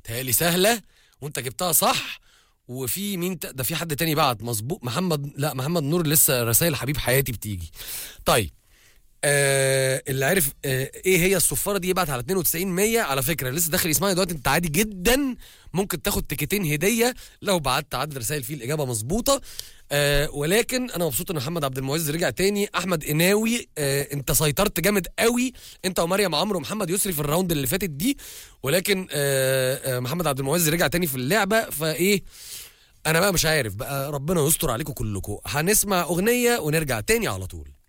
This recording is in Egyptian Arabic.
تهيألي سهله وانت جبتها صح وفي مين ت... ده في حد تاني بعت مظبوط محمد لا محمد نور لسه رسائل حبيب حياتي بتيجي طيب آه اللي عارف آه ايه هي الصفاره دي يبعت على 92 100 على فكره لسه داخل يسمعني دلوقتي انت عادي جدا ممكن تاخد تيكتين هديه لو بعت عدد رسائل فيه الاجابه مظبوطه آه ولكن انا مبسوط ان محمد عبد المعز رجع تاني احمد قناوي آه انت سيطرت جامد قوي انت ومريم عمرو ومحمد يسري في الراوند اللي فاتت دي ولكن آه آه محمد عبد المعز رجع تاني في اللعبه فايه انا بقى مش عارف بقى ربنا يستر عليكم كلكم هنسمع اغنيه ونرجع تاني على طول